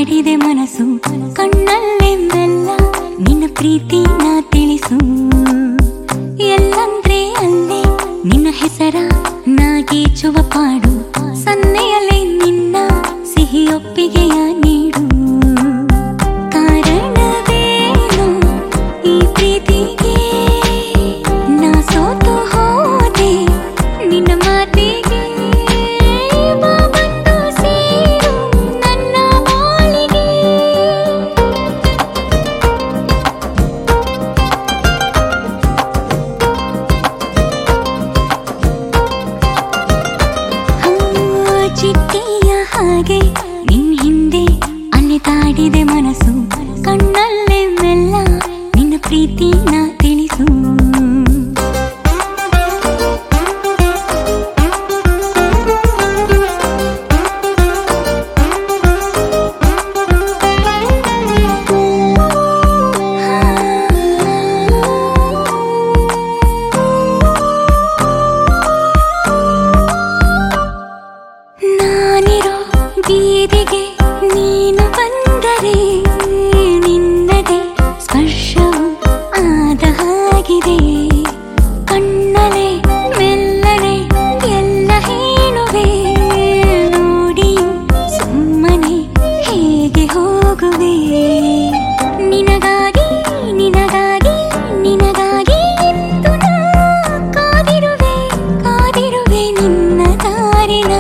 ಅಲೆದಾಡಿದೆ ಮನಸ್ಸು ಕಣ್ಣಲ್ಲೇ ಮೆಲ್ಲ ನಿನ್ನ ಪ್ರೀತಿ ನಾ ತಿಳಿಸು ಎಲ್ಲಂದ್ರೆ ಅಲ್ಲೇ ನಿನ್ನ ಹೆಸರ ನಾಗೀಚುವ ಪಾಡು ಸನ್ನೆಯಲ್ಲೇ ನಿನ್ನ ಸಿಹಿ ಒಪ್ಪಿಗೆಯ ನೀಡು ಕಾರಣವೇನು ಈ ಪ್ರೀತಿಗೆ ನಾ ಸೋತು ಹೋದೆ ನಿನ್ನ ಮಾತಿಗೆ ಬಾ ಬಂದು ಸೇರು ನನ್ನ ಬಾಳಿಗೆ ಚಿಟ್ಟಿಯ ಹಾಗೆ ನಿನ್ ಹಿಂದೆ ಅಲೆದಾಡಿದೆ ಮನಸ್ಸು ಕಣ್ಣಲ್ಲೇ ಮೆಲ್ಲ ನಿನ್ನ ಪ್ರೀತಿನ ತಿಳಿಸು ನಾನಿರೋ ಬೀದಿಗೆ ನೀನು ಬಂದರೆ ನಿನ್ನದೇ ಸ್ಪರ್ಶವು ಆದ ಹಾಗಿದೆ ಕಣ್ಣಲೆ ಮೆಲ್ಲನೆ ಎಲ್ಲ ಹೇಳುವೆ ನೋಡಿಯು ಸುಮ್ಮನೆ ಹೇಗೆ ಹೋಗುವೆ ನಿನಗಾಗಿ ನಿನಗಾಗಿ ನಿನಗಾಗಿ ಎಂದು ನಾ ಕಾದಿರುವೆ ಕಾದಿರುವೆ ನಿನ್ನ ದಾರಿನ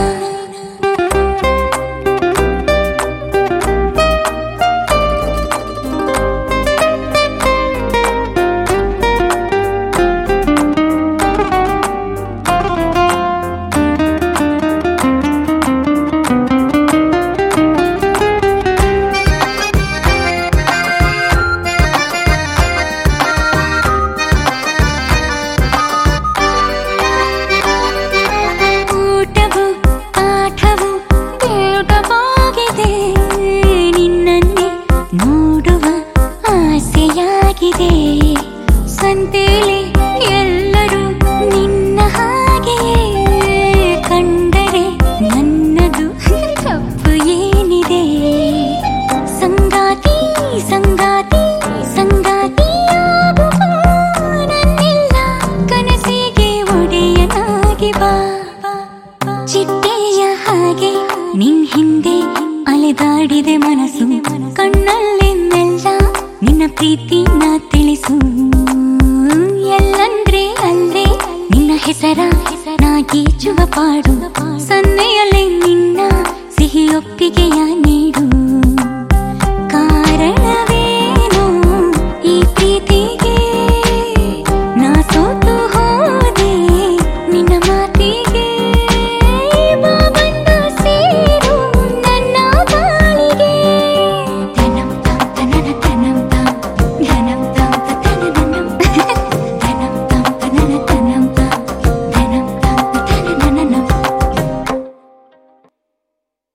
ಊಟವು ಪಾಠವು ಬೇಡವಾಗಿದೆ ನಿನ್ನನ್ನೇ ನೋಡುವ ಆಸೆಯಾಗಿದೆ ಸಂತೇಲಿ ಎಲ್ಲರೂ ನಿನ್ನ ಹಾಗೆಯೇ ಕಂಡರೆ ನನ್ನದು ತಪ್ಪು ಏನಿದೆ ಸಂಗಾತಿ ಸಂಗಾತಿ ಸಂಗಾತಿಯಾಗುವ ನನ್ನೆಲ್ಲ ಕನಸಿಗೆ ಒಡೆಯನಾಗಿ ಬಾ ಚಿಟ್ಟೆಯ ಹಾಗೆ ನಿನ್ ಹಿಂದೆ ಅಲೆದಾಡಿದೆ ಮನಸ್ಸು ಕಣ್ಣಲ್ಲಿ ಮೆಲ್ಲ ನಿನ್ನ ಪ್ರೀತಿನ ತಿಳಿಸು ಎಲ್ಲಂದ್ರೆ ಅಲ್ಲೇ ನಿನ್ನ ಹೆಸರ ನಾಗೀಚುವ ಪಾಡು ಸನ್ನೆಯಲ್ಲಿ